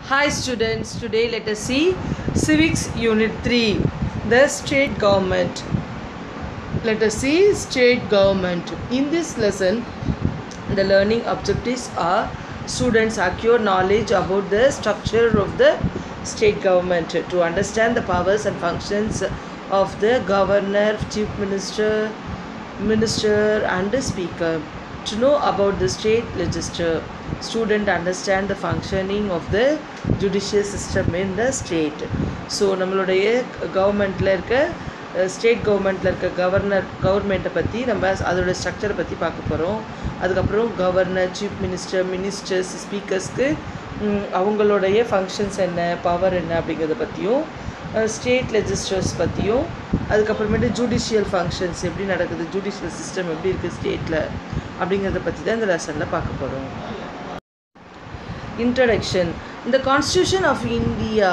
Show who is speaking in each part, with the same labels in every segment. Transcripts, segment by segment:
Speaker 1: Hi students, today let us see Civics Unit 3, the state government. Let us see state government. In this lesson, the learning objectives are students acquire knowledge about the structure of the state government to understand the powers and functions of the governor, chief minister, minister and the speaker. To know about the state legislature, student understand the functioning of the judicial system in the state. So நம்மளுடைய கவர்மெண்ட்டில் இருக்க state கவர்மெண்ட்டில் இருக்க governor கவர்மெண்ட்டை பற்றி நம்ம அதோட ஸ்ட்ரக்சரை பற்றி பார்க்க போகிறோம் அதுக்கப்புறம் கவர்னர் சீஃப் மினிஸ்டர் மினிஸ்டர்ஸ் ஸ்பீக்கர்ஸ்க்கு அவங்களுடைய ஃபங்க்ஷன்ஸ் என்ன பவர் என்ன அப்படிங்கிறத பற்றியும் ஸ்டேட் லெஜிஸ்டர்ஸ் பற்றியும் அதுக்கப்புறமேட்டு ஜுடிஷியல் ஃபங்க்ஷன்ஸ் எப்படி நடக்குது ஜுடிஷியல் சிஸ்டம் எப்படி இருக்குது ஸ்டேட்டில் அப்படிங்கிறத பற்றி தான் இந்த லெசனில் பார்க்க போகிறோம் Introduction The Constitution of India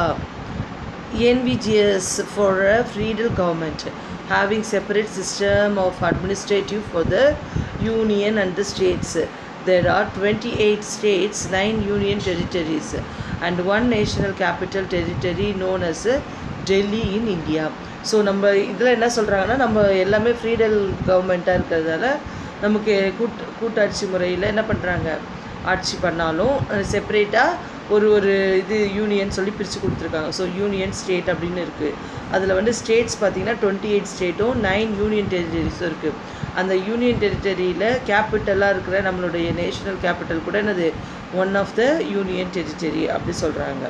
Speaker 1: NVGS for a federal government having separate system of administrative for the union and the states. There are 28 states, 9 union territories and one national capital territory known as Delhi in India. So நம்ம இதில் என்ன சொல்கிறாங்கன்னா நம்ம எல்லாமே Friedel கவர்மெண்ட்டாக இருக்கிறதால நமக்கு கூட் கூட்டாட்சி முறையில் என்ன பண்ணுறாங்க ஆட்சி பண்ணாலும் செப்பரேட்டாக ஒரு ஒரு இது யூனியன் சொல்லி பிரித்து கொடுத்துருக்காங்க ஸோ யூனியன் ஸ்டேட் அப்படின்னு இருக்குது அதில் வந்து ஸ்டேட்ஸ் பார்த்திங்கன்னா டுவெண்ட்டி எயிட் ஸ்டேட்டும் நைன் யூனியன் டெரிட்டரிஸும் இருக்குது அந்த யூனியன் டெரிட்டரியில் கேபிட்டலாக இருக்கிற நம்மளுடைய நேஷனல் கேபிட்டல் கூட என்னது one of the union territory அப்படி சொல்கிறாங்க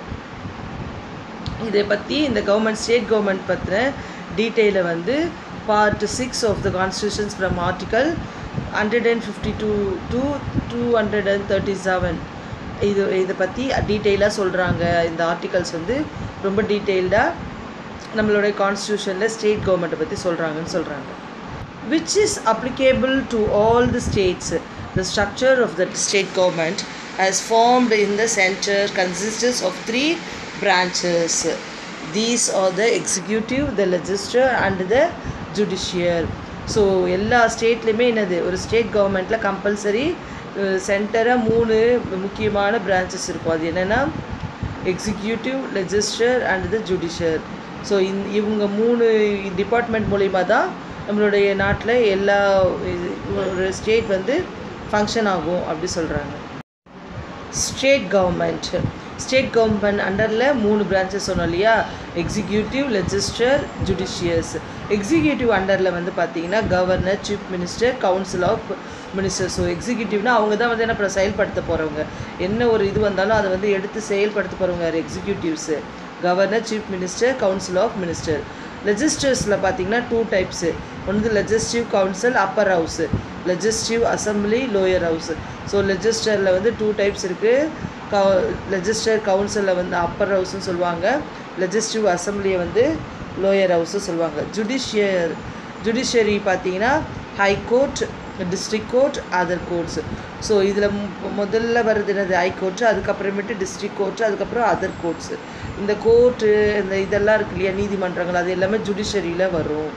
Speaker 1: இதை பற்றி இந்த கவர்மெண்ட் ஸ்டேட் கவர்மெண்ட் பற்றின டீட்டெயிலை வந்து part six of the constitutions from article hundred and fifty two to two hundred and thirty seven இது இதை பற்றி டீட்டெயிலாக சொல்கிறாங்க இந்த ஆர்டிகல்ஸ் வந்து ரொம்ப டீட்டெயில்டாக நம்மளுடைய கான்ஸ்டியூஷனில் ஸ்டேட் கவர்மெண்ட்டை பற்றி சொல்கிறாங்கன்னு சொல்கிறாங்க which is applicable to all the states the structure of the state government has formed in the centre consists of three branches. These are the executive, the legislature and the judicial. So எல்லா ஸ்டேட்லேயுமே என்னது ஒரு state கவர்மெண்ட்டில் compulsory சென்டராக மூணு முக்கியமான branches இருக்கும் அது என்னென்னா executive legislature and the judiciary so இந் இவங்க மூணு டிபார்ட்மெண்ட் மூலிமா தான் நம்மளுடைய நாட்டில் எல்லா ஒரு ஸ்டேட் வந்து ஃபங்க்ஷன் ஆகும் அப்படி சொல்கிறாங்க ஸ்டேட் கவர்மெண்ட் ஸ்டேட் கவர்மெண்ட் அண்டரில் மூணு பிரான்ச்சஸ் சொன்னோம் இல்லையா எக்ஸிக்யூட்டிவ் லெஜிஸ்டர் ஜுடிஷியஸ் எக்ஸிக்யூட்டிவ் அண்டரில் வந்து பார்த்தீங்கன்னா governor chief minister council of minister so எக்ஸிக்யூட்டிவ்னா அவங்க தான் வந்து என்ன பண்ண செயல்படுத்த போகிறவங்க என்ன ஒரு இது வந்தாலும் அதை வந்து எடுத்து செயல்படுத்த போகிறவங்க யார் executives governor chief minister council of minister லெஜிஸ்டர்ஸில் பார்த்தீங்கன்னா டூ டைப்ஸு ஒன்று legislative council upper house legislative assembly lower house so லெஜிஸ்டரில் வந்து டூ டைப்ஸ் இருக்குது கவு லெஜிஸ்டர் கவுன்சிலில் வந்து அப்பர் ஹவுஸ்னு சொல்லுவாங்க லெஜிஸ்டிவ் அசம்பிளியை வந்து லோயர் ஹவுஸு சொல்லுவாங்க ஜுடிஷியர் ஜுடிஷியரி பார்த்தீங்கன்னா high court district court other courts so இதில் முதல்ல வர்றது என்னது ஹை கோர்ட்டு அதுக்கப்புறமேட்டு டிஸ்ட்ரிக் கோர்ட்டு அதுக்கப்புறம் அதர் கோர்ட்ஸு இந்த கோர்ட்டு இந்த இதெல்லாம் இருக்கு இல்லையா நீதிமன்றங்கள் அது எல்லாமே ஜுடிஷரியில் வரும்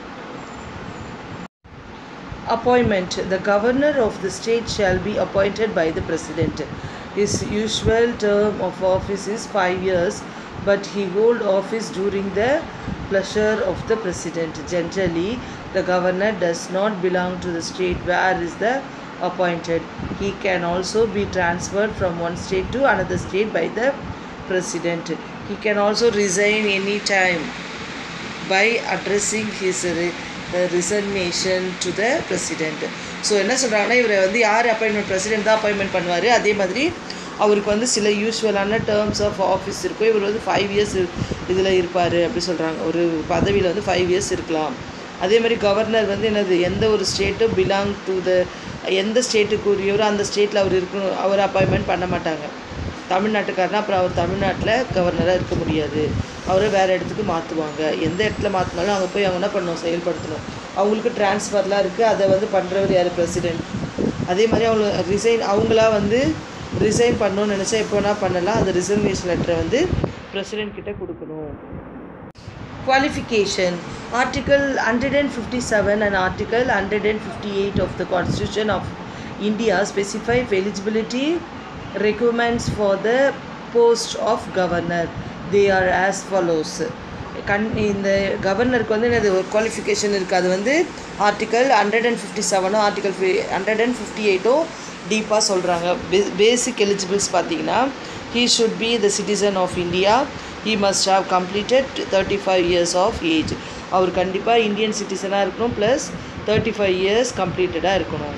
Speaker 1: appointment the governor of the state shall be appointed by the president his usual term of office is 5 years but he hold office during the pleasure of the president generally the governor does not belong to the state where is the appointed he can also be transferred from one state to another state by the president he can also resign any time by addressing his reservation to the president so என்ன சொல்கிறாங்கன்னா இவரை வந்து யார் appointment president தான் appointment பண்ணுவார் அதே மாதிரி அவருக்கு வந்து சில யூஸ்வலான டேர்ம்ஸ் ஆஃப் ஆஃபீஸ் இருக்கும் இவர் வந்து ஃபைவ் இயர்ஸ் இதில் இருப்பார் அப்படி சொல்கிறாங்க ஒரு பதவியில் வந்து ஃபைவ் இயர்ஸ் இருக்கலாம் அதே மாதிரி கவர்னர் வந்து என்னது எந்த ஒரு ஸ்டேட்டும் பிலாங் டு த எந்த ஸ்டேட்டுக்கு உரியவரோ அந்த ஸ்டேட்டில் அவர் இருக்கணும் அவர் அப்பாயின்மெண்ட் பண்ண மாட்டாங்க தமிழ்நாட்டுக்காரனா அப்புறம் அவர் தமிழ்நாட்டில் கவர்னராக இருக்க முடியாது அவரை வேறு இடத்துக்கு மாற்றுவாங்க எந்த இடத்துல மாற்றினாலும் அங்கே போய் அவங்க என்ன பண்ணணும் செயல்படுத்தணும் அவங்களுக்கு டிரான்ஸ்ஃபர்லாம் இருக்குது அதை வந்து பண்ணுறவர் யார் பிரசிடெண்ட் அதே மாதிரி அவங்க ரிசைன் அவங்களா வந்து ரிசைன் பண்ணணும்னு நினச்சா எப்போனா பண்ணலாம் அந்த ரிசர்வேஷன் லெட்டரை வந்து பிரசிடெண்ட் கிட்ட கொடுக்கணும் qualification article 157 and article 158 of the constitution of india specify eligibility requirements for the post of governor they are as follows கண் இந்த கவர்னருக்கு வந்து என்னது ஒரு குவாலிஃபிகேஷன் இருக்குது அது வந்து ஆர்டிக்கல் ஹண்ட்ரட் அண்ட் ஃபிஃப்டி செவனோ ஆர்டிக்கல் ஹண்ட்ரட் அண்ட் ஃபிஃப்டி எயிட்டோ டீப்பாக சொல்கிறாங்க பே பேசிக் எலிஜிபிள்ஸ் பார்த்தீங்கன்னா he should be the citizen of India he must have completed thirty five years of age அவர் கண்டிப்பாக இந்தியன் சிட்டிசனாக இருக்கணும் ப்ளஸ் தேர்ட்டி ஃபைவ் இயர்ஸ் கம்ப்ளீட்டடாக இருக்கணும்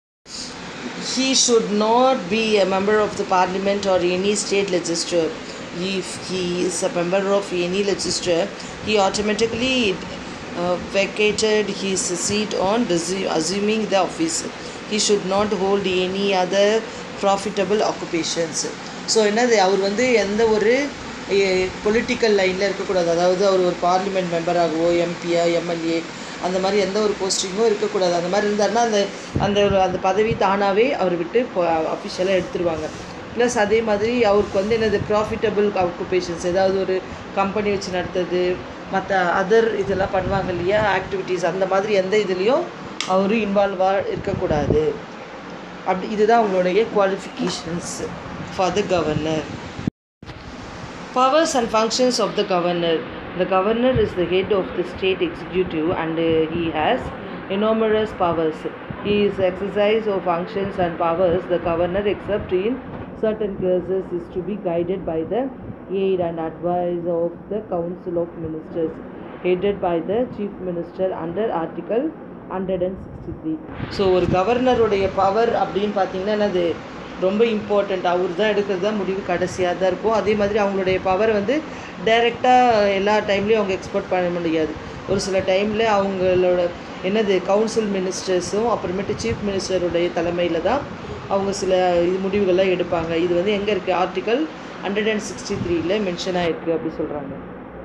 Speaker 1: he should not be a member of the parliament or any state legislature if he is a member of any legislature he automatically uh, vacated his seat on resu- assuming the office he should not hold any other profitable occupations so என்னது அவர் வந்து எந்த ஒரு political லைனில் இருக்கக்கூடாது அதாவது அவர் ஒரு parliament மெம்பராகவோ எம்பியா எம்எல்ஏ அந்த மாதிரி எந்த ஒரு போஸ்டிங்கும் இருக்கக்கூடாது அந்த மாதிரி இருந்தாருன்னா அந்த அந்த ஒரு அந்த பதவி தானாகவே அவர் விட்டு அஃபிஷியலாக எடுத்துருவாங்க ப்ளஸ் அதே மாதிரி அவருக்கு வந்து என்னது ப்ராஃபிட்டபிள் ஆக்குபேஷன்ஸ் ஏதாவது ஒரு கம்பெனி வச்சு நடத்துறது மற்ற அதர் இதெல்லாம் பண்ணுவாங்க இல்லையா ஆக்டிவிட்டீஸ் அந்த மாதிரி எந்த இதுலேயும் அவர் இன்வால்வாக இருக்கக்கூடாது அப்படி இதுதான் அவங்களுடைய qualifications for the governor Powers and functions of the governor. The governor is the head of the state executive and uh, he has enormous powers. His exercise of functions and powers, the governor, except in certain cases, is to be guided by the aid and advice of the Council of Ministers, headed by the Chief Minister under Article 163. So ஒரு கவர்னருடைய power அப்படின்னு பார்த்தீங்கன்னா என்னது ரொம்ப important அவர் தான் எடுக்கிறது தான் முடிவு கடைசியாக தான் இருக்கும் அதே மாதிரி அவங்களுடைய பவர் வந்து டைரெக்டாக எல்லா டைம்லேயும் அவங்க எக்ஸ்போர்ட் பண்ண முடியாது ஒரு சில டைமில் அவங்களோட என்னது கவுன்சில் மினிஸ்டர்ஸும் அப்புறமேட்டு சீஃப் மினிஸ்டருடைய தலைமையில் தான் அவங்க சில இது முடிவுகள்லாம் எடுப்பாங்க இது வந்து எங்கே இருக்குது ஆர்டிக்கல் ஹண்ட்ரட் அண்ட் சிக்ஸ்டி த்ரீல மென்ஷன் ஆகிருக்கு அப்படி சொல்கிறாங்க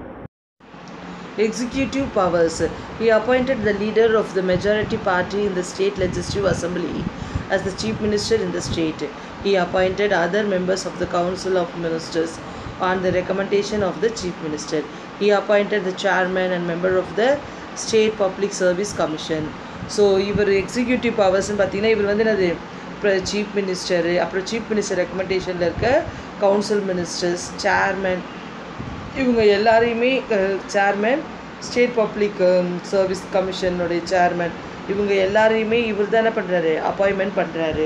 Speaker 1: executive powers. He appointed the leader of the majority party in the state legislative assembly as the chief minister in the state. He appointed other members of the council of ministers on the recommendation of the chief minister. He appointed the chairman and member of the state public service commission. So இவர் executive பவர்ஸ்னு பார்த்தீங்கன்னா இவர் வந்து என்னது இப்போ chief minister அப்புறம் chief minister ரெக்கமெண்டேஷனில் இருக்க கவுன்சில் மினிஸ்டர்ஸ் சேர்மன் இவங்க எல்லாரையுமே சேர்மேன் ஸ்டேட் பப்ளிக் சர்வீஸ் கமிஷனுடைய சேர்மன் இவங்க எல்லாரையுமே இவர் தானே பண்ணுறாரு அப்பாயின்மெண்ட் பண்ணுறாரு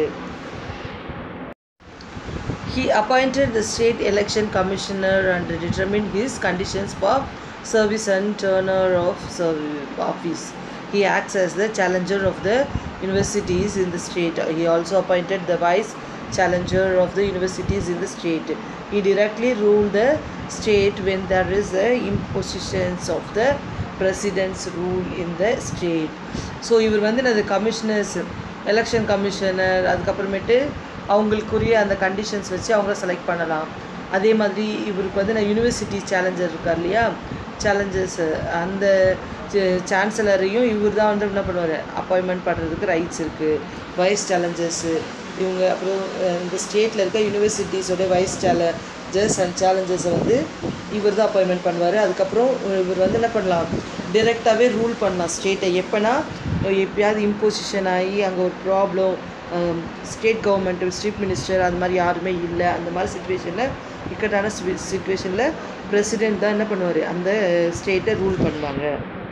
Speaker 1: He appointed the state election commissioner and determined his conditions for service and tenure of serv- office. He acts as the challenger of the universities in the state. He also appointed the vice challenger of the universities in the state. He directly ruled the state when there is a impositions of the president's rule in the state. So இவர் வந்து என்னது commissioners election commissioner அதுக்கப்புறமேட்டு அவங்களுக்குரிய அந்த conditions வச்சு அவங்க select பண்ணலாம் அதே மாதிரி இவருக்கு வந்து நான் யூனிவர்சிட்டி சேலஞ்சர் இருக்கார் இல்லையா சேலஞ்சர்ஸ் அந்த சான்சலரையும் இவர் தான் வந்து என்ன பண்ணுவார் அப்பாயின்மெண்ட் பண்ணுறதுக்கு ரைட்ஸ் இருக்குது வைஸ் சேலஞ்சர்ஸு இவங்க அப்புறம் அஹ், இந்த ஸ்டேட்டில் இருக்க யூனிவர்சிட்டிஸோட வைஸ் சேலஞ்சர்ஸ் அண்ட் சேலஞ்சர்ஸை வந்து இவர் தான் அப்பாயின்மெண்ட் பண்ணுவார் அதுக்கப்புறம் இவர் வந்து என்ன பண்ணலாம் டிரெக்டாகவே ரூல் பண்ணலாம் ஸ்டேட்டை எப்போனா எப்பயாவது இம்போசிஷன் ஆகி அங்கே ஒரு problem state government chief minister அந்த மாதிரி யாருமே இல்லை அந்த மாதிரி சுச்சுவேஷனில் இக்கட்டான சுச்சுவேஷனில் பிரசிடென்ட் தான் என்ன பண்ணுவார் அந்த ஸ்டேட்டை ரூல் பண்ணுவாங்க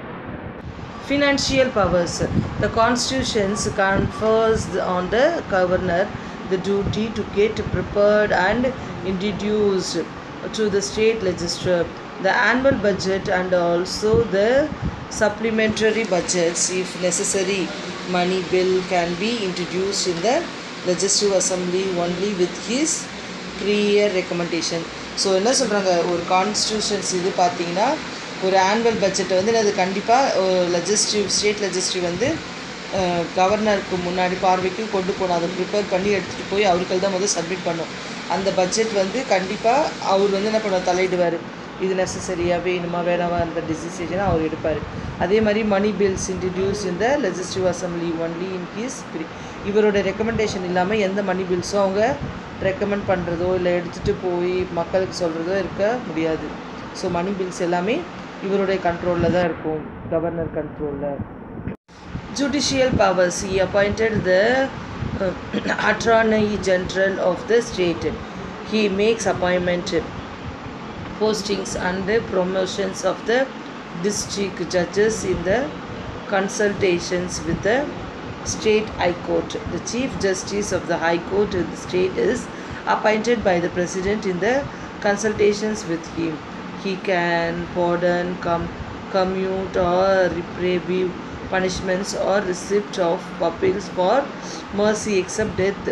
Speaker 1: Financial powers. The constitutions confers on the governor the duty to get prepared and introduced to the state legislature the annual budget and also the supplementary budgets if necessary money bill can be introduced in the legislative assembly only with his prior recommendation so என்ன சொல்கிறாங்க ஒரு constitutions இது பார்த்தீங்கன்னா ஒரு annual பட்ஜெட்டை வந்து அது கண்டிப்பாக லெஜிஸ்டிவ் ஸ்டேட் லெஜிஸ்டிவ் வந்து கவர்னருக்கு முன்னாடி பார்வைக்கு கொண்டு போகணும் அதை ப்ரிப்பேர் பண்ணி எடுத்துகிட்டு போய் அவருக்கு தான் முதல் சப்மிட் பண்ணும் அந்த பட்ஜெட் வந்து கண்டிப்பாக அவர் வந்து என்ன பண்ணுவார் தலையிடுவார் இது நெசசரியாக வேணுமா வேணாமா அந்த டிசிஷனை அவர் எடுப்பார் அதே மாதிரி மணி பில்ஸ் இன்ட்ரடியூஸ் இந்த legislative assembly only in his இவரோட ரெக்கமெண்டேஷன் இல்லாமல் எந்த மணி பில்ஸும் அவங்க ரெக்கமெண்ட் பண்ணுறதோ இல்லை எடுத்துகிட்டு போய் மக்களுக்கு சொல்கிறதோ இருக்க முடியாது ஸோ மணி பில்ஸ் எல்லாமே இவருடைய கண்ட்ரோலில் தான் இருக்கும் கவர்னர் கண்ட்ரோலில் judicial powers he appointed the uh, attorney general of the state he makes appointment postings and the promotions of the district judges in the consultations with the state high court the chief justice of the high court in the state is appointed by the president in the consultations with him he can pardon com- commute or reprieve punishments or receipt of appeals for mercy except death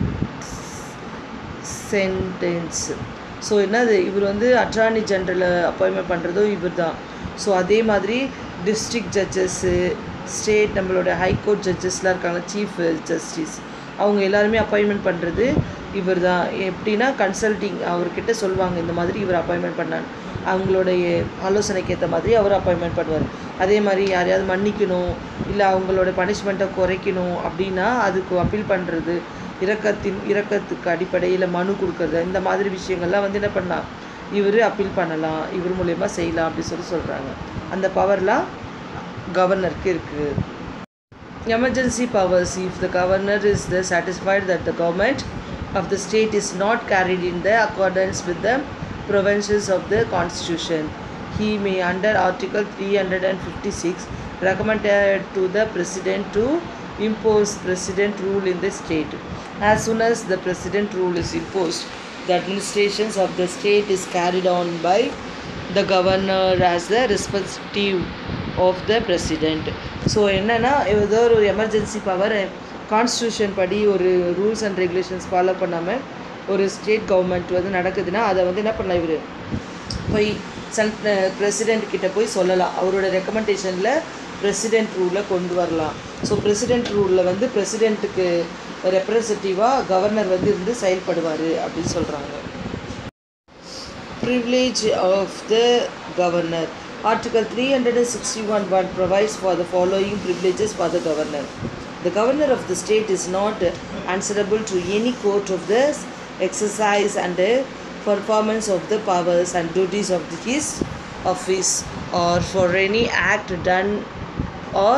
Speaker 1: sentence so என்னது இவர் வந்து அட்ரார்னி ஜென்ரலை appointment பண்ணுறதும் இவர் தான் so அதே மாதிரி district judges state நம்மளோட high court ஜட்ஜஸ்லாம் இருக்காங்க சீஃப் ஜஸ்டிஸ் அவங்க எல்லாருமே அப்பாயின்மெண்ட் பண்ணுறது இவர் தான் எப்படின்னா கன்சல்டிங் அவர்கிட்ட சொல்லுவாங்க இந்த மாதிரி இவர் அப்பாயின்மெண்ட் பண்ணான் அவங்களுடைய ஆலோசனைக்கு ஏற்ற மாதிரி அவர் அப்பாயின்மெண்ட் பண்ணுவார் அதே மாதிரி யாரையாவது மன்னிக்கணும் இல்லை அவங்களோட பனிஷ்மெண்ட்டை குறைக்கணும் அப்படின்னா அதுக்கு அப்பீல் பண்ணுறது இரக்கத்தின் இரக்கத்துக்கு அடிப்படையில் மனு கொடுக்கறது இந்த மாதிரி விஷயங்கள்லாம் வந்து என்ன பண்ணலாம் இவர் அப்பீல் பண்ணலாம் இவர் மூலயமா செய்யலாம் அப்படி சொல்லி சொல்கிறாங்க அந்த பவர்லாம் கவர்னருக்கு இருக்குது emergency powers if the governor is the satisfied that the government of the state is not carried in the accordance with the provisions of the constitution he may under article 356 recommended to the president to impose president rule in the state as soon as the president rule is imposed the administrations of the state is carried on by the governor as the respective of the president so என்னென்னா ஏதோ ஒரு emergency power constitution படி ஒரு rules and regulations follow பண்ணாமல் ஒரு state government வந்து நடக்குதுன்னா அதை வந்து என்ன பண்ணலாம் இவர் போய் சன் பிரசிடெண்ட் கிட்ட போய் சொல்லலாம் அவரோட ரெக்கமெண்டேஷனில் பிரசிடெண்ட் ரூலை கொண்டு வரலாம் ஸோ பிரசிடெண்ட் ரூலில் வந்து பிரசிடெண்ட்டுக்கு ரெப்ரசன்டேட்டிவாக கவர்னர் வந்து இருந்து செயல்படுவார் அப்படின்னு சொல்கிறாங்க privilege of the governor article 361 provides for the following privileges for the governor the governor of the state is not answerable to any court of the exercise and the performance of the powers and duties of his office or for any act done or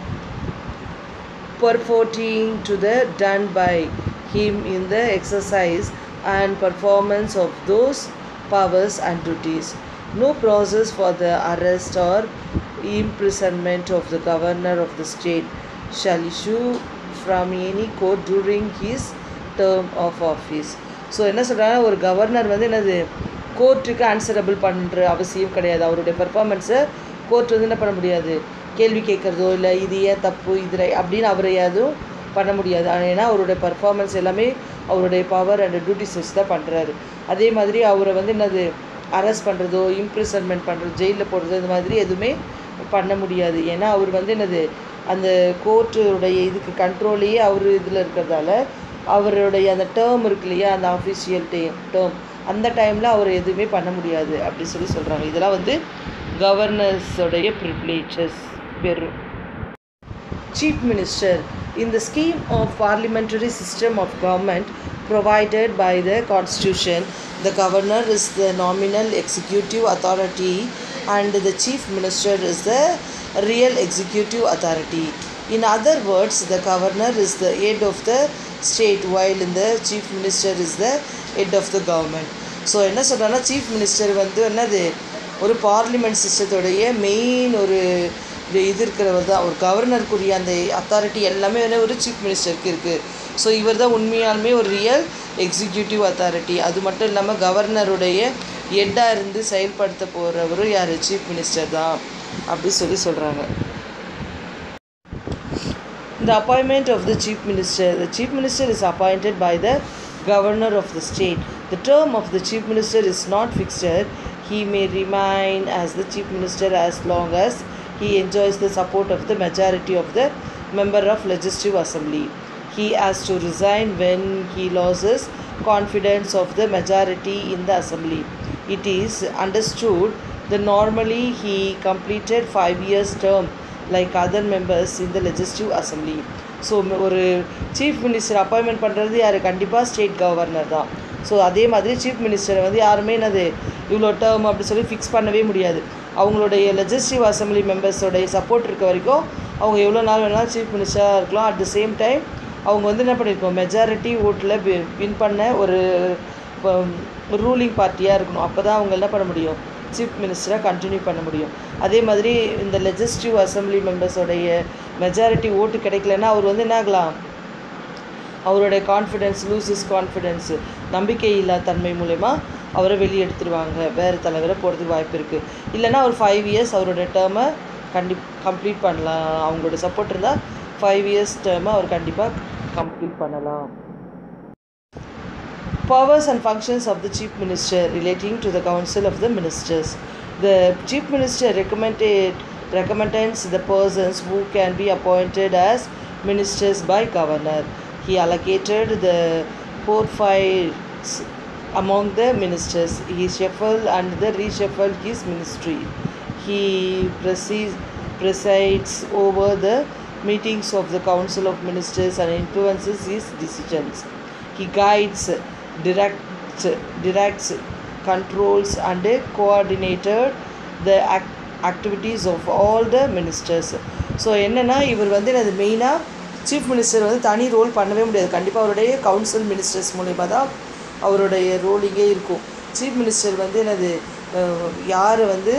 Speaker 1: purporting to the done by him in the exercise and performance of those powers and duties. No process for the arrest or imprisonment of the governor of the state shall issue from any court during his term of office. So என்ன சொல்கிறாங்க ஒரு governor வந்து என்னது கோர்ட்டுக்கு answerable பண்ணுற அவசியம் கிடையாது அவருடைய பெர்ஃபார்மன்ஸை கோர்ட் வந்து என்ன பண்ண முடியாது கேள்வி கேட்குறதோ இல்லை இது ஏன் தப்பு இது அப்படின்னு அவரை எதுவும் பண்ண முடியாது ஏன்னா அவருடைய பர்ஃபார்மன்ஸ் எல்லாமே அவருடைய பவர் அண்ட் டியூட்டிஸ் வச்சு தான் பண்ணுறாரு அதே மாதிரி அவரை வந்து என்னது அரெஸ்ட் பண்ணுறதோ இம்ப்ரிசன்மெண்ட் பண்ணுறதோ ஜெயிலில் போடுறதோ இந்த மாதிரி எதுவுமே பண்ண முடியாது ஏன்னா அவர் வந்து என்னது அந்த கோர்ட்டுடைய இதுக்கு கண்ட்ரோலையே அவர் இதில் இருக்கிறதால அவருடைய அந்த டேர்ம் இருக்கு இல்லையா அந்த ஆஃபிஷியல் டேம் டேர்ம் அந்த டைமில் அவர் எதுவுமே பண்ண முடியாது அப்படி சொல்லி சொல்கிறாங்க இதெல்லாம் வந்து கவர்னர்ஸோடைய ப்ரிவிலேஜஸ் பெரும் Chief Minister in the scheme of parliamentary system of government provided by the constitution the governor is the nominal executive authority and the chief minister is the real executive authority in other words the governor is the head of the state while in the chief minister is the head of the government so என்ன சொல்கிறேன்னா chief minister வந்து என்னது ஒரு parliament சிஸ்டத்தோடைய main ஒரு இது இது இருக்கிறவர் தான் ஒரு கவர்னருக்குரிய அந்த அத்தாரிட்டி எல்லாமே வந்து ஒரு சீஃப் மினிஸ்டருக்கு இருக்குது ஸோ இவர் தான் உண்மையாலுமே ஒரு ரியல் எக்ஸிக்யூட்டிவ் அத்தாரிட்டி அது மட்டும் இல்லாமல் கவர்னருடைய ஹெட்டாக இருந்து செயல்படுத்த போகிறவரும் யார் சீஃப் மினிஸ்டர் தான் அப்படி சொல்லி சொல்கிறாங்க The appointment of the chief minister. The chief minister is appointed by the governor of the state. The term of the chief minister is not fixed. He may remain as the chief minister as long as he enjoys the support of the majority of the member of legislative assembly. He has to resign when he loses confidence of the majority in the assembly. It is understood that normally he completed five years term like other members in the legislative assembly. So ஒரு chief minister appointment பண்ணுறது யார் கண்டிப்பாக state governor தான் so அதே மாதிரி chief மினிஸ்டரை வந்து யாருமே என்னது இவ்வளோ டேர்ம் அப்படி சொல்லி ஃபிக்ஸ் பண்ணவே முடியாது அவங்களுடைய லெஜிஸ்டிவ் அசம்பிளி மெம்பர்ஸோடைய சப்போர்ட் இருக்க வரைக்கும் அவங்க எவ்வளோ நாள் வேணாலும் சீஃப் மினிஸ்டராக இருக்கலாம் அட் த சேம் டைம் அவங்க வந்து என்ன பண்ணியிருக்கோம் மெஜாரிட்டி ஓட்டில் வின் பண்ண ஒரு இப்போ ரூலிங் பார்ட்டியாக இருக்கணும் அப்போ தான் அவங்க என்ன பண்ண முடியும் சீஃப் மினிஸ்டராக கண்டினியூ பண்ண முடியும் அதே மாதிரி இந்த லெஜிஸ்டிவ் அசம்பிளி மெம்பர்ஸோடைய மெஜாரிட்டி ஓட்டு கிடைக்கலன்னா அவர் வந்து என்ன ஆகலாம் அவருடைய கான்ஃபிடென்ஸ் லூசிஸ் கான்ஃபிடென்ஸு நம்பிக்கை இல்லா தன்மை மூலயமா அவரை வெளியே எடுத்துருவாங்க வேறு தலைவரை போகிறதுக்கு வாய்ப்பு இருக்குது இல்லைன்னா ஒரு ஃபைவ் இயர்ஸ் அவரோட டேர்மை கண்டி கம்ப்ளீட் பண்ணலாம் அவங்களோட சப்போர்ட் இருந்தால் ஃபைவ் இயர்ஸ் டேர்மை அவர் கண்டிப்பாக கம்ப்ளீட் பண்ணலாம் powers and functions of the chief minister relating to the council of the ministers the chief minister recommended recommends the persons who can be appointed as ministers by governor he allocated the portfolios among the ministers he shuffled and the reshuffled his ministry he presides, presides over the meetings of the council of ministers and influences his decisions he guides directs directs controls and coordinated the act, activities of all the ministers so என்னென்னா இவர் வந்து அது மெயினாக chief minister வந்து தனி role பண்ணவே முடியாது கண்டிப்பாக அவருடைய கவுன்சில் மினிஸ்டர்ஸ் மூலிமா தான் அவருடைய ரோலிங்கே இருக்கும் சீஃப் மினிஸ்டர் வந்து என்னது யார் வந்து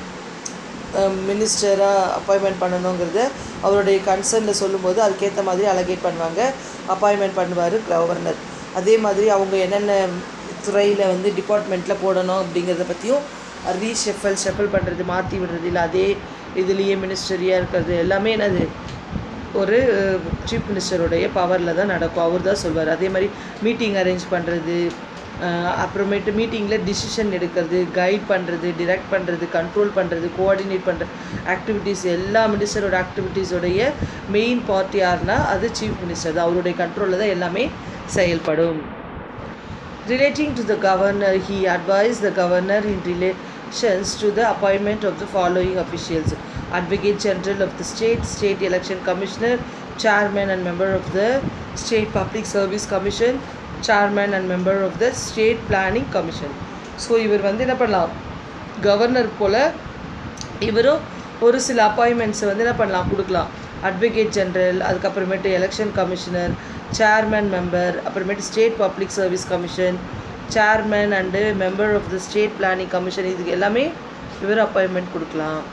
Speaker 1: மினிஸ்டராக அப்பாயின்மெண்ட் பண்ணணுங்கிறத அவருடைய கன்சர்னில் சொல்லும்போது அதுக்கேற்ற மாதிரி அலகேட் பண்ணுவாங்க அப்பாயின்மெண்ட் பண்ணுவார் கவர்னர் அதே மாதிரி அவங்க என்னென்ன துறையில் வந்து டிபார்ட்மெண்ட்டில் போடணும் அப்படிங்கிறத பற்றியும் ரீஷெஃபல் ஷெஃபல் பண்ணுறது மாற்றி விடுறது இல்லை அதே இதுலேயே மினிஸ்டரியாக இருக்கிறது எல்லாமே என்னது ஒரு சீஃப் மினிஸ்டருடைய பவரில் தான் நடக்கும் அவர் தான் சொல்வார் அதே மாதிரி மீட்டிங் அரேஞ்ச் பண்ணுறது அப்புறமேட்டு மீட்டிங்கில் டிசிஷன் எடுக்கிறது கைட் பண்ணுறது டிரெக்ட் பண்ணுறது கண்ட்ரோல் பண்ணுறது கோஆர்டினேட் பண்ணுற ஆக்டிவிட்டீஸ் எல்லா மினிஸ்டரோட ஆக்டிவிட்டீஸோடைய மெயின் பார்ட் யாருன்னா அது சீஃப் மினிஸ்டர் தான் அவருடைய கண்ட்ரோலில் தான் எல்லாமே செயல்படும் Relating to the governor, he advised the governor in relations to the appointment of the following officials Advocate General of the State, State Election Commissioner, Chairman and member of the State Public Service Commission, Chairman and member of the State Planning Commission. So இவர் வந்து என்ன பண்ணலாம் governor போல் இவரும் ஒரு சில அப்பாயின்மெண்ட்ஸை வந்து என்ன பண்ணலாம் கொடுக்கலாம் அட்வொகேட் ஜென்ரல் அதுக்கப்புறமேட்டு எலெக்ஷன் கமிஷனர் சேர்மன் மெம்பர் அப்புறமேட்டு state public service commission chairman and member of the state planning commission இதுக்கு எல்லாமே இவர் அப்பாயின்மெண்ட் கொடுக்கலாம்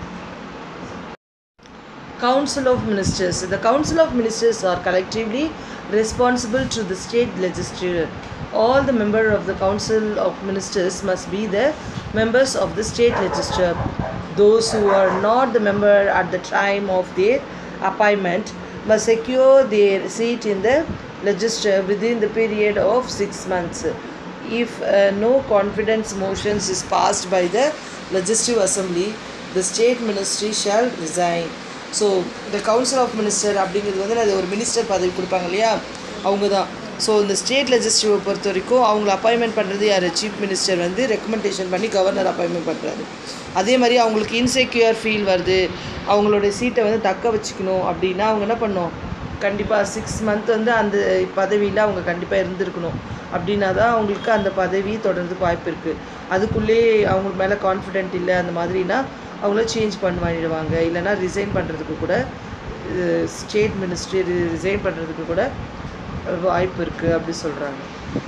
Speaker 1: Council of Ministers. The Council of Ministers are collectively responsible to the state legislature. All the member of the Council of Ministers must be the members of the state legislature. Those who are not the member at the time of their appointment must secure their seat in the legislature within the period of six months. If uh, no confidence motions is passed by the legislative assembly, the state ministry shall resign. So இந்த council of minister அப்படிங்கிறது வந்து அது ஒரு minister பதவி கொடுப்பாங்க இல்லையா அவங்க தான் ஸோ இந்த ஸ்டேட் லெஜிஸ்லேட்டிவை பொறுத்த வரைக்கும் அவங்கள அப்பாயின்மெண்ட் பண்ணுறது யார் சீஃப் மினிஸ்டர் வந்து ரெக்கமெண்டேஷன் பண்ணி கவர்னர் அப்பாயின்மெண்ட் பண்ணுறாரு அதே மாதிரி அவங்களுக்கு இன்செக்யூர் ஃபீல் வருது அவங்களுடைய சீட்டை வந்து தக்க வச்சுக்கணும் அப்படின்னா அவங்க என்ன பண்ணணும் கண்டிப்பாக சிக்ஸ் மந்த் வந்து அந்த பதவியில் அவங்க கண்டிப்பாக இருந்திருக்கணும் அப்படின்னா தான் அவங்களுக்கு அந்த பதவி தொடர்றதுக்கு வாய்ப்பு இருக்குது அதுக்குள்ளே அவங்க மேலே கான்ஃபிடென்ட் இல்லை அந்த மாதிரினா அவங்கள சேஞ்ச் பண்ணிடுவாங்க இல்லைனா ரிசைன் பண்ணுறதுக்கு கூட ஸ்டேட் மினிஸ்ட்ரி ரிசைன் பண்ணுறதுக்கு கூட வாய்ப்பு இருக்குது அப்படி சொல்கிறாங்க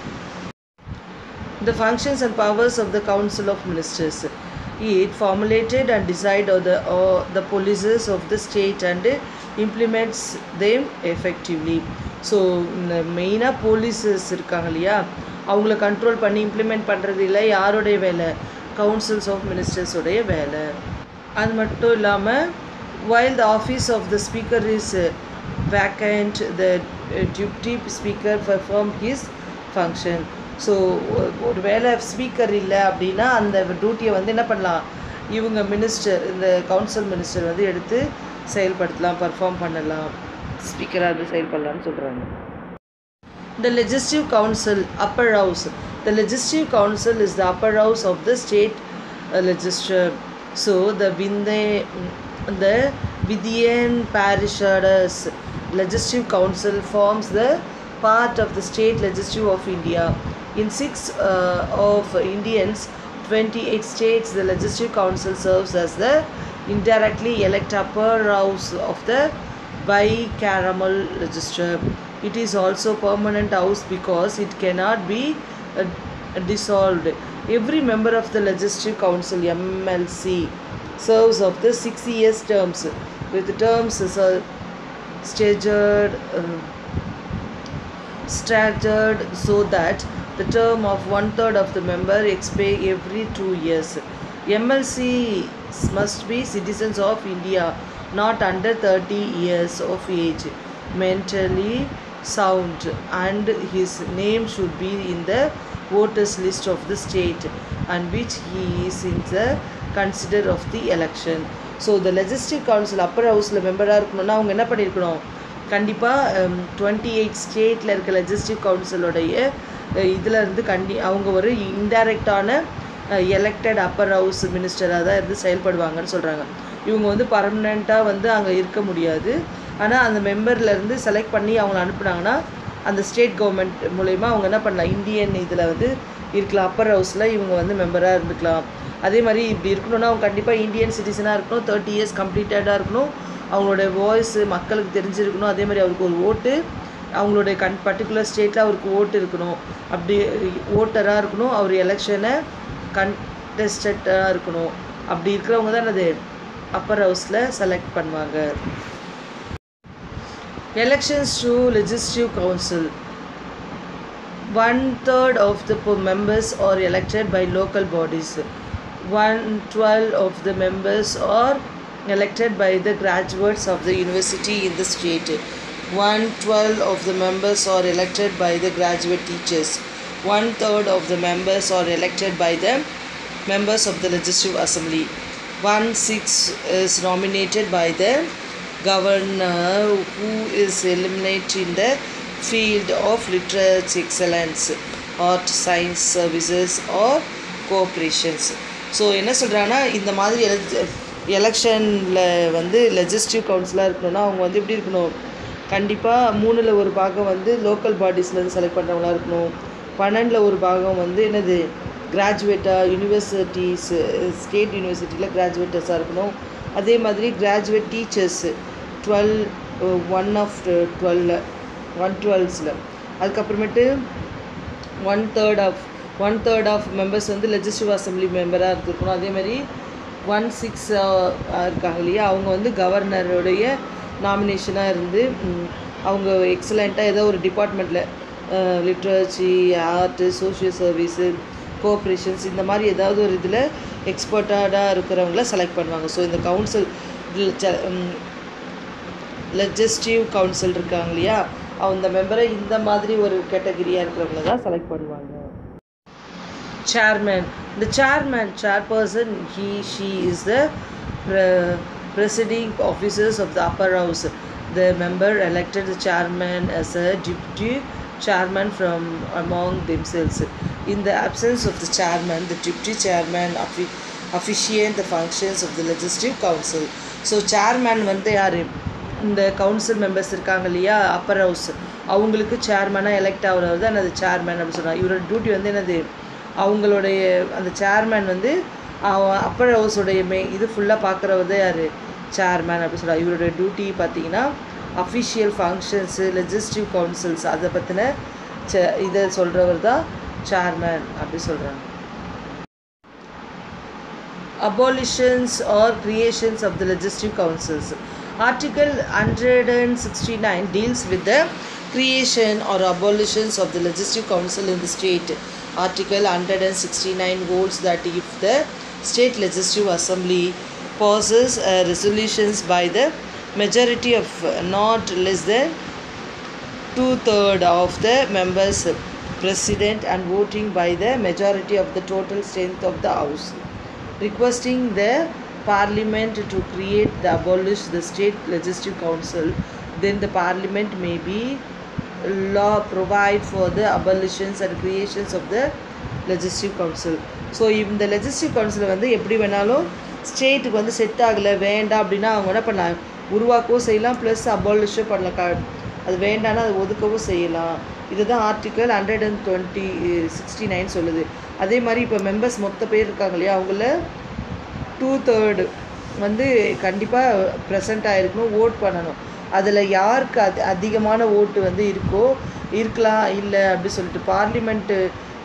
Speaker 1: The functions and powers of the Council of Ministers. It formulated and decide on the, or the policies of the state and implements them effectively. So மெயினாக போலீஸஸ் இருக்காங்க இல்லையா அவங்கள கண்ட்ரோல் பண்ணி இம்ப்ளிமெண்ட் பண்ணுறது இல்லை யாருடைய வேலை கவுன்சில்ஸ் ஆஃப் மினிஸ்டர்ஸோடைய வேலை அது மட்டும் இல்லாமல் while the office of the speaker is uh, vacant the uh, deputy speaker perform his function so ஒரு வேளை ஸ்பீக்கர் இல்லை அப்படின்னா அந்த டியூட்டியை வந்து என்ன பண்ணலாம் இவங்க மினிஸ்டர் இந்த கவுன்சில் மினிஸ்டர் வந்து எடுத்து செயல்படுத்தலாம் பர்ஃபார்ம் பண்ணலாம் ஸ்பீக்கராக இருந்து செயல்படலாம்னு சொல்கிறாங்க The Legislative Council, Upper House. The Legislative Council is the upper house of the state uh, legislature. So the Vinde, the Vidian Parishaders Legislative Council forms the part of the state legislature of India. In six uh, of Indians, 28 states, the Legislative Council serves as the indirectly elect upper house of the bicameral legislature. It is also permanent house because it cannot be uh, dissolved. Every member of the Legislative Council (MLC) serves of the six years terms with terms uh, staggered, uh, staggered so that the term of one third of the member expire every two years. MLCs must be citizens of India, not under 30 years of age, mentally sound, and his name should be in the voters list of the state and which he is in the consider of the election. So இந்த legislative council Appar ஹவுஸில் மெம்பராக இருக்கணும்னா அவங்க என்ன பண்ணியிருக்கணும் கண்டிப்பாக twenty eight ஸ்டேட்டில் இருக்க லெஜிஸ்டிவ் கவுன்சிலோடைய இதில் இருந்து கண்டி அவங்க ஒரு இன்டைரக்டான எலெக்டட் அப்பர் ஹவுஸ் மினிஸ்டராக தான் இருந்து செயல்படுவாங்கன்னு சொல்கிறாங்க இவங்க வந்து பர்மனெண்ட்டாக வந்து அங்கே இருக்க முடியாது ஆனால் அந்த மெம்பர்லேருந்து செலக்ட் பண்ணி அவங்கள அனுப்புனாங்கன்னா அந்த ஸ்டேட் கவர்மெண்ட் மூலயமா அவங்க என்ன பண்ணலாம் இந்தியன் இதில் வந்து இருக்கலாம் அப்பர் ஹவுஸில் இவங்க வந்து மெம்பராக இருந்துக்கலாம் அதே மாதிரி இப்படி இருக்கணும்னா அவங்க கண்டிப்பாக இந்தியன் சிட்டிசனாக இருக்கணும் தேர்ட்டி இயர்ஸ் கம்ப்ளீட்டடாக இருக்கணும் அவங்களோட வாய்ஸ் மக்களுக்கு தெரிஞ்சிருக்கணும் அதே மாதிரி அவருக்கு ஒரு ஓட்டு அவங்களுடைய கண் பர்டிகுலர் ஸ்டேட்டில் அவருக்கு ஓட்டு இருக்கணும் அப்படி ஓட்டராக இருக்கணும் அவர் எலெக்ஷனை கண்டெஸ்டடாக இருக்கணும் அப்படி இருக்கிறவங்க தான் அது அப்பர் ஹவுஸில் செலக்ட் பண்ணுவாங்க elections to legislative council one third of the po- members are elected by local bodies one twelve of the members are elected by the graduates of the university in the state one twelve of the members are elected by the graduate teachers one third of the members are elected by the members of the legislative assembly one sixth is nominated by the governor who is eliminated in the field of literature excellence art science services or cooperations so என்ன சொல்கிறாங்கன்னா இந்த மாதிரி எலெக்ஷனில் வந்து legislative கவுன்சிலாக இருக்கணும்னா அவங்க வந்து எப்படி இருக்கணும் கண்டிப்பாக மூணில் ஒரு பாகம் வந்து லோக்கல் பாடிஸ்லேருந்து செலக்ட் பண்ணுறவங்களா இருக்கணும் பன்னெண்டில் ஒரு பாகம் வந்து என்னது கிராஜுவேட்டாக யூனிவர்சிட்டிஸ் ஸ்டேட் யூனிவர்சிட்டியில் கிராஜுவேட்டர்ஸாக இருக்கணும் அதே மாதிரி graduate teachers twelve one of டுவெல்ல ஒன் டுவெல்ஸில் அதுக்கப்புறமேட்டு one third of one third of members வந்து லெஜிஸ்டிவ் அசம்பிளி மெம்பராக இருந்திருக்கணும் அதே மாதிரி ஒன் சிக்ஸ் இருக்காங்க இல்லையா அவங்க வந்து கவர்னருடைய நாமினேஷனாக இருந்து ம், அவங்க எக்ஸலண்ட்டாக ஏதோ ஒரு டிபார்ட்மெண்ட்டில் literature art social service cooperations இந்த மாதிரி ஏதாவது ஒரு இதில் எக்ஸ்பர்ட்டடாக இருக்கிறவங்கள செலக்ட் பண்ணுவாங்க ஸோ இந்த கவுன்சில் லெஜிஸ்டிவ் கவுன்சில் இருக்காங்க இல்லையா அந்த மெம்பரை இந்த மாதிரி ஒரு கேட்டகரியாக இருக்கிறவங்கள தான் செலக்ட் பண்ணுவாங்க chairman the chairman chairperson he she is the pre- presiding officers of the upper house the member elected the chairman as a deputy chairman from among themselves in the absence of the chairman the deputy chairman offi- officiate the functions of the legislative council so chairman வந்து யாரு இந்த council members இருக்காங்க இல்லையா Appar house அவங்களுக்கு சேர்மனாக elect ஆகுறவர் தான் என்னது chairman அப்படின்னு சொல்கிறாங்க இவரோட டியூட்டி வந்து என்னது அவங்களுடைய அந்த சேர்மேன் வந்து அப்பர் ஹவுஸோடைய மே இது ஃபுல்லாக பார்க்குறவர் தான் யார் சேர்மேன் அப்படின்னு சொல்கிறார் இவருடைய டியூட்டி பார்த்தீங்கன்னா அஃபிஷியல் ஃபங்க்ஷன்ஸு லெஜிஸ்டிவ் கவுன்சில்ஸ் அதை பற்றின ச இதை சொல்கிறவர் தான் சேர்மேன் அப்படி சொல்கிறாங்க abolitions or creations of the legislative councils. Article 169 deals with the creation or abolitions of the legislative council in the state. Article 169 holds that if the state legislative assembly passes uh, resolutions by the majority of uh, not less than two-third of the members president and voting by the majority of the total strength of the house requesting the parliament to create the abolish the state legislative council then the parliament may be law provide for the abolitions and creations of the legislative council so இந்த legislative council வந்து எப்படி வேணாலும் ஸ்டேட்டுக்கு வந்து set ஆகலை வேண்டாம் அப்படின்னா அவங்க என்ன பண்ணலாம் உருவாக்கவும் செய்யலாம் ப்ளஸ் அபாலிஷும் பண்ணலாம் க அது வேண்டாம்னா அதை ஒதுக்கவும் செய்யலாம் இதுதான் article hundred and twenty sixty nine சொல்லுது அதே மாதிரி இப்போ மெம்பர்ஸ் மொத்த பேர் இருக்காங்க இல்லையா அவங்கள டூ தேர்டு வந்து கண்டிப்பாக ப்ரெசண்ட் ஆகிருக்கணும் ஓட் பண்ணணும் அதில் யாருக்கு அது அதிகமான ஓட்டு வந்து இருக்கோ இருக்கலாம் இல்லை அப்படி சொல்லிட்டு பார்லிமெண்ட்டு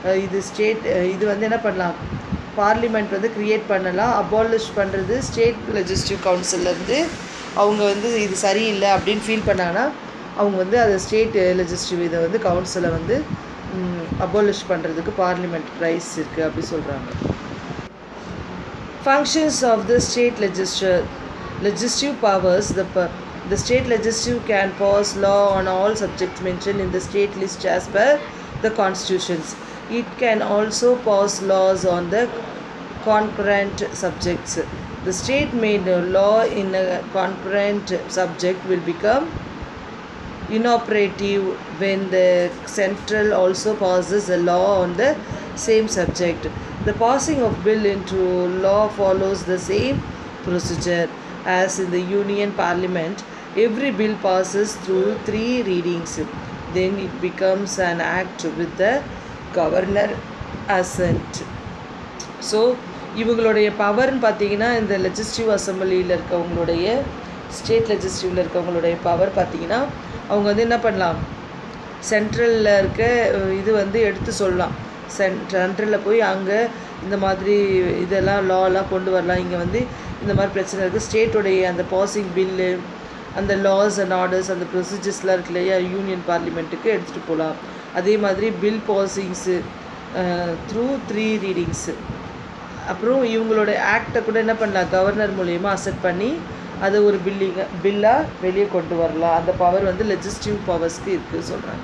Speaker 1: அஹ், இது ஸ்டேட் இது வந்து என்ன பண்ணலாம் பார்லிமெண்ட் வந்து க்ரியேட் பண்ணலாம் அபாலிஷ் பண்ணுறது ஸ்டேட் லெஜிஸ்டிவ் கவுன்சிலேருந்து அவங்க வந்து இது சரியில்லை அப்படின்னு ஃபீல் பண்ணாங்கன்னா அவங்க வந்து அதை ஸ்டேட் லெஜிஸ்டிவ் இதை வந்து கவுன்சிலை வந்து அபாலிஷ் பண்ணுறதுக்கு பார்லிமெண்ட் ரைஸ் இருக்குது அப்படி சொல்கிறாங்க Functions of the state legislature. Legislative powers. The, pa- the state legislature can pass law on all subjects mentioned in the state list as per the constitutions. It can also pass laws on the concurrent subjects. The state made a law in a concurrent subject will become inoperative when the central also passes a law on the same subject. The passing of bill into law follows the same procedure as in the Union Parliament. Every bill passes through three readings. Then it becomes an act with the governor assent. So இவங்களுடைய பவர்னு பார்த்தீங்கன்னா இந்த லெஜிஸ்டிவ் அசம்பிளியில் இருக்கவங்களுடைய state லெஜிஸ்டிவில் இருக்கவங்களுடைய power பார்த்தீங்கன்னா அவங்க வந்து என்ன பண்ணலாம் சென்ட்ரலில் இருக்க அஹ், இது வந்து எடுத்து சொல்லலாம் சென் சென்ட்ரலில் போய் அங்கே இந்த மாதிரி இதெல்லாம் லாலாம் கொண்டு வரலாம் இங்கே வந்து இந்த மாதிரி பிரச்சனை இருக்குது ஸ்டேட்டோடைய அந்த பாசிங் பில்லு அந்த லாஸ் அண்ட் ஆர்டர்ஸ் அந்த ப்ரொசீஜர்ஸ்லாம் இருக்கு இல்லையா யூனியன் பார்லிமெண்ட்டுக்கு எடுத்துகிட்டு போகலாம் அதே மாதிரி bill passings through three readings அப்புறம் இவங்களோட ஆக்டை கூட என்ன பண்ணலாம் கவர்னர் மூலியமாக அசெப்ட் பண்ணி அதை ஒரு பில்லிங்க பில்லாக வெளியே கொண்டு வரலாம் அந்த பவர் வந்து லெஜிஸ்டிவ் பவர்ஸ்க்கு இருக்குது சொல்கிறாங்க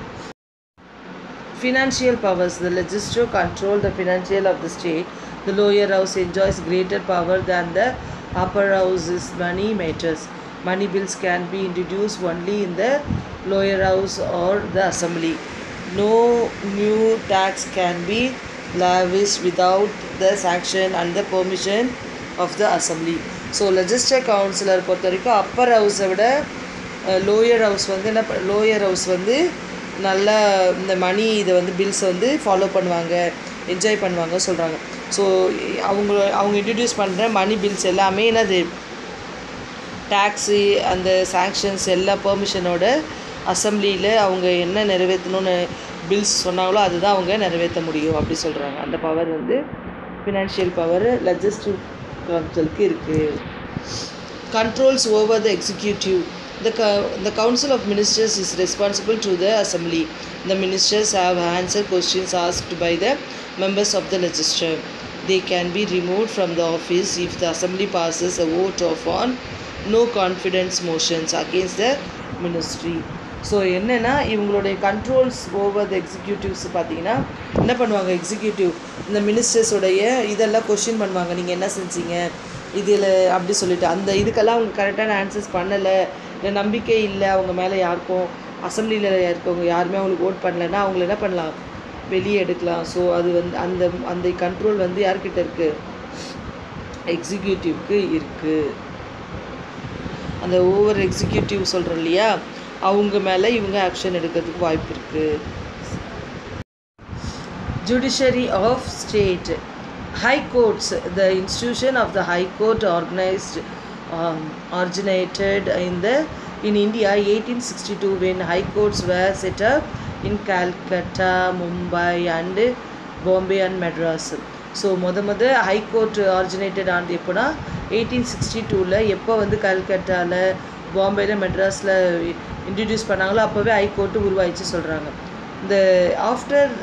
Speaker 1: Financial powers. The legislature control the financial of the state. The lower house enjoys greater power than the upper house's money matters. Money bills can be introduced only in the lower house or the assembly. No new tax can be lavished without the sanction and the permission of the assembly. So legislative கவுன்சிலர் பொறுத்த வரைக்கும் அப்பர் ஹவுஸை விட lower house வந்து என்ன lower house வந்து நல்லா இந்த மணி இதை வந்து பில்ஸை வந்து ஃபாலோ பண்ணுவாங்க என்ஜாய் பண்ணுவாங்க சொல்கிறாங்க ஸோ அவங்க அவங்க இன்ட்ரடியூஸ் பண்ணுற மணி பில்ஸ் எல்லாமே என்னது டேக்ஸு அந்த சாங்ஷன்ஸ் எல்லா பெர்மிஷனோட அசம்பிளியில் அவங்க என்ன நிறைவேற்றணும்னு பில்ஸ் சொன்னாங்களோ அதுதான் அவங்க நிறைவேற்ற முடியும் அப்படி சொல்கிறாங்க அந்த பவர் வந்து ஃபினான்ஷியல் பவர் லெஜிஸ்டிவ் கவுன்சிலுக்கு இருக்குது controls over the executive. The, co- the Council of Ministers is responsible to the Assembly. The ministers have answered questions asked by the members of the legislature. They can be removed from the office if the Assembly passes a vote of on no confidence motions against the ministry. So என்னென்னா இவங்களுடைய controls over the executives பார்த்தீங்கன்னா என்ன பண்ணுவாங்க executive இந்த மினிஸ்டர்ஸோடைய இதெல்லாம் question பண்ணுவாங்க நீங்கள் என்ன செஞ்சீங்க இதில் அப்படி சொல்லிட்டு அந்த இதுக்கெல்லாம் அவங்க கரெக்டான ஆன்சர்ஸ் பண்ணலை இல்லை நம்பிக்கை இல்லை அவங்க மேலே யாருக்கும் அசம்பிளியில் இருக்கவங்க யாருமே அவங்களுக்கு ஓட் பண்ணலைன்னா அவங்கள என்ன பண்ணலாம் வெளியே எடுக்கலாம் ஸோ அது வந்து அந்த அந்த கண்ட்ரோல் வந்து யார்கிட்ட இருக்குது எக்ஸிக்யூட்டிவ்க்கு இருக்குது அந்த ஓவர் எக்ஸிக்யூட்டிவ் சொல்கிறோம் இல்லையா அவங்க மேலே இவங்க ஆக்ஷன் எடுக்கிறதுக்கு வாய்ப்பு இருக்குது judiciary of state high courts the institution of the high court organized um, originated in the in india 1862 when high courts were set up in calcutta mumbai and bombay and madras so முத முத high court originated ஆனது எப்போனா eighteen sixty டூவில் எப்போ வந்து கல்கட்டாவில் பாம்பேயில் மெட்ராஸில் introduce பண்ணாங்களோ அப்போவே ஹை கோர்ட்டு உருவாயிச்சு சொல்கிறாங்க இந்த after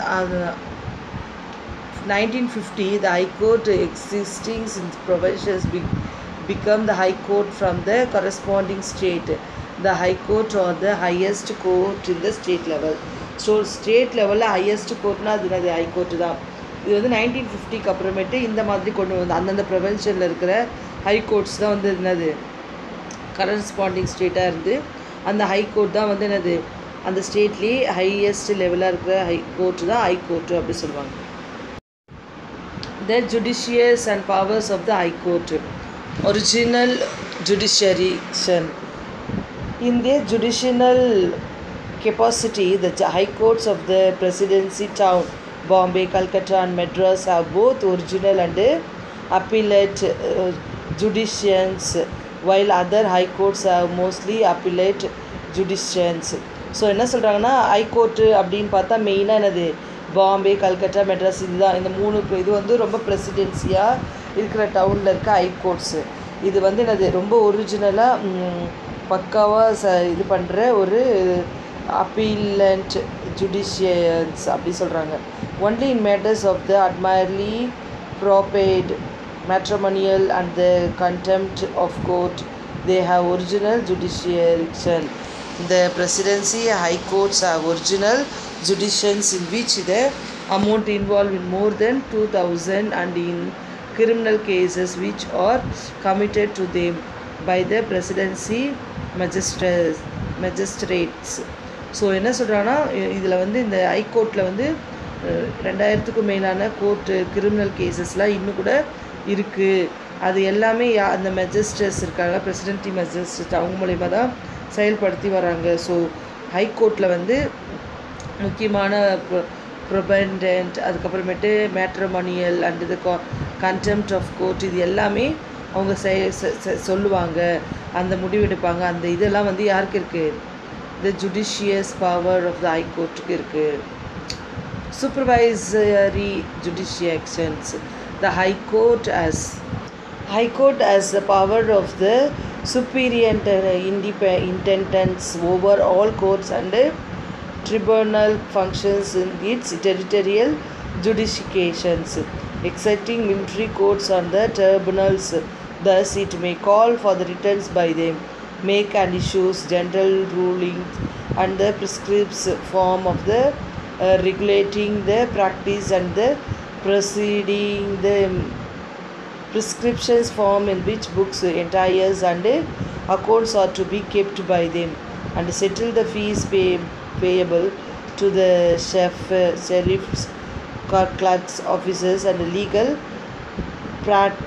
Speaker 1: 1950, the High Court existing in provinces be- become the High Court from the corresponding state. The High Court or the highest court in the state level. So state லெவலில் highest கோர்ட்னா அது என்னது high court தான் இது வந்து nineteen ஃபிஃப்டிக்கு அப்புறமேட்டு இந்த மாதிரி கொண்டு வந்து அந்தந்த ப்ரொவின்ஷனில் இருக்கிற ஹை கோர்ட்ஸ் தான் வந்து என்னது கரஸ்பாண்டிங் ஸ்டேட்டாக இருந்து அந்த ஹை கோர்ட் தான் வந்து என்னது அந்த ஸ்டேட்லேயே ஹையஸ்ட் லெவலாக இருக்கிற ஹை கோர்ட்டு தான் ஹை கோர்ட்டு அப்படி சொல்லுவாங்க the judicious and powers of the High Court. Original judiciation. In their judicial capacity, the J- High Courts of the Presidency town, Bombay, Calcutta, and Madras have both original and uh, appellate uh, judicians, while other High Courts have mostly appellate judicians. So என்ன சொல்கிறாங்கன்னா high court அப்படின்னு பார்த்தா மெயினாக என்னது பாம்பே கல்கட்டா மெட்ராஸ் இதுதான் இந்த மூணு இது வந்து ரொம்ப பிரசிடென்சியாக இருக்கிற டவுனில் இருக்க ஹைகோர்ட்ஸு இது வந்து என்னது ரொம்ப ஒரிஜினலாக பக்காவாக ச இது பண்ணுற ஒரு அப்பீலண்ட் ஜுடிஷியன்ஸ் அப்படி சொல்கிறாங்க only in matters of the admiralty probate matrimonial and the contempt of court they have original judiciaction the presidency high courts have original judicians in which the amount involved in more than 2000 and in criminal cases which are committed to them by the presidency magistrates magistrates so என்ன சொல்கிறாங்கன்னா இதில் வந்து இந்த ஹைகோர்ட்டில் வந்து அஹ், ரெண்டாயிரத்துக்கும் மேலான court criminal கேசஸ்லாம் இன்னும் கூட இருக்குது அது எல்லாமே யா அந்த மெஜிஸ்ட்ரேட்ஸ் இருக்காங்க பிரசிடென்டி மெஜிஸ்ட்ரேட் அவங்க மூலயமா தான் செயல்படுத்தி வராங்க ஸோ ஹைகோர்ட்டில் வந்து முக்கியமான ப்ரொபண்டன்ட் அதுக்கப்புறமேட்டு மேட்ரமோனியல் அண்ட் இது கண்டெம்ட் ஆஃப் கோர்ட் இது எல்லாமே அவங்க செய செ- செ- சொல்லுவாங்க அந்த முடிவெடுப்பாங்க அந்த இதெல்லாம் வந்து யாருக்கு இருக்குது the judicious power of the ஹைகோர்ட்டுக்கு இருக்குது supervisory judicial actions. The High Court as High Court has the power of the superior independence over all courts and tribunal functions in its territorial jurisdictions, excepting military courts and the tribunals. Thus, it may call for the returns by them, make and issues general rulings and the prescribes form of the uh, regulating the practice and the proceeding the prescriptions form in which books entires and accounts are to be kept by them and settle the fees pay, payable to the chef, sheriffs, clerks, officers and legal pra-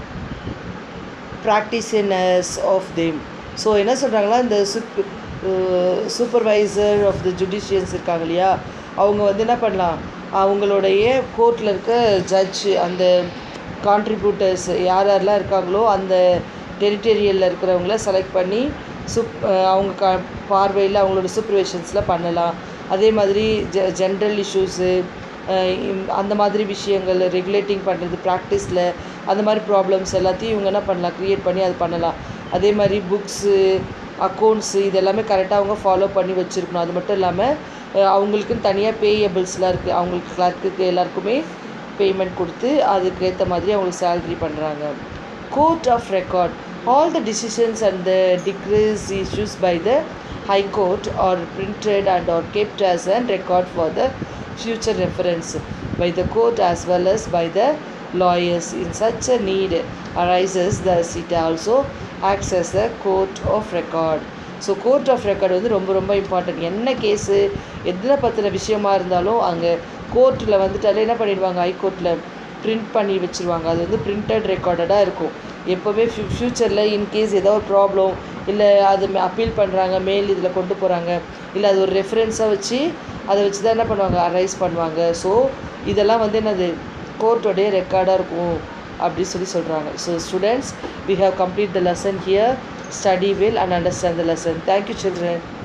Speaker 1: practitioners of them so என்ன சொல்கிறாங்களா இந்த சுப் supervisor of the ஜுடிஷியன்ஸ் இருக்காங்க இல்லையா அவங்க வந்து என்ன பண்ணலாம் அவங்களுடைய கோர்ட்டில் இருக்க ஜட்ஜ் அந்த கான்ட்ரிபியூட்டர்ஸ் யார் யாரெல்லாம் இருக்காங்களோ அந்த டெரிட்டரியலில் இருக்கிறவங்கள செலக்ட் பண்ணி சுப் அவங்க க பார்வையில் அவங்களோட சூப்பர்வைஷன்ஸில் பண்ணலாம் அதே மாதிரி ஜெ ஜென்ரல் இஷ்யூஸு அந்த மாதிரி விஷயங்கள் ரெகுலேட்டிங் பண்ணுறது ப்ராக்டிஸில் அந்த மாதிரி ப்ராப்ளம்ஸ் எல்லாத்தையும் இவங்க என்ன பண்ணலாம் க்ரியேட் பண்ணி அது பண்ணலாம் அதே மாதிரி புக்ஸு அக்கௌண்ட்ஸு இது எல்லாமே கரெக்டாக அவங்க ஃபாலோ பண்ணி வச்சுருக்கணும் அது மட்டும் இல்லாமல் அவங்களுக்குன்னு தனியாக பேயபிள்ஸ்லாம் இருக்குது அவங்களுக்கு கிளர்க்குக்கு எல்லாருக்குமே பேமெண்ட் கொடுத்து அதுக்கு ஏற்ற மாதிரி அவங்களுக்கு சேலரி பண்ணுறாங்க court of record all the decisions and the decrees issues by the High Court are printed and are kept as a record for the future reference by the court as well as by the lawyers. In such a need arises, thus it also acts as a court of record. So court of record வந்து ரொம்ப ரொம்ப important என்ன case எதில் பற்றின விஷயமா இருந்தாலும் அங்கே கோர்ட்டில் வந்துட்டாலே என்ன பண்ணிடுவாங்க ஹைகோர்ட்டில் பிரிண்ட் பண்ணி வச்சுருவாங்க அது வந்து பிரிண்டட் ரெக்கார்டடாக இருக்கும் எப்போவுமே ஃபியூ ஃப்யூச்சரில் இன்கேஸ் ஏதோ ஒரு ப்ராப்ளம் இல்லை அது அப்பீல் பண்ணுறாங்க மேல் இதில் கொண்டு போகிறாங்க இல்லை அது ஒரு ரெஃபரன்ஸாக வச்சு அதை வச்சு தான் என்ன பண்ணுவாங்க அரைஸ் பண்ணுவாங்க ஸோ இதெல்லாம் வந்து என்னது கோர்ட்டோடைய ரெக்கார்டாக இருக்கும் அப்படி சொல்லி சொல்கிறாங்க so students we have complete the lesson here study well and understand the lesson thank you children